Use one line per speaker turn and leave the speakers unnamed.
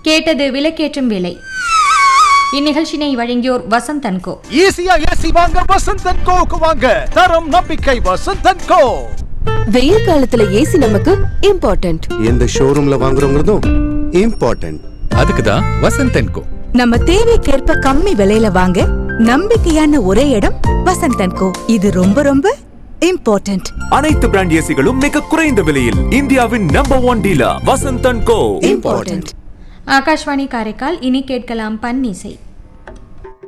கேட்டது விலக்கேற்றும் விலை இந்நிகழ்ச்சினை வழங்கியோர் வசந்தன் கோ
ஈஸியா ஏசி வாங்க வசந்தன் கோவுக்கு வாங்க தரம் நம்பிக்கை வசந்தன் கோ
வெயில் காலத்துல ஏசி நமக்கு இம்பார்ட்டன்ட்
எந்த ஷோரூம்ல வாங்குறோங்கிறதும் இம்பார்ட்டன்ட்
அதுக்கு தான் வசந்தன் கோ
நம்ம தேவைக்கேற்ப கம்மி விலையில வாங்க நம்பிக்கையான ஒரே இடம் வசந்தன் கோ இது ரொம்ப ரொம்ப இம்பார்ட்டன்ட்
அனைத்து பிராண்ட் ஏசிகளும் மிக குறைந்த விலையில் இந்தியாவின் number one dealer Vasanthan co
important
Akashvani Karaikal இனி கேட்கலாம் பன்னிசை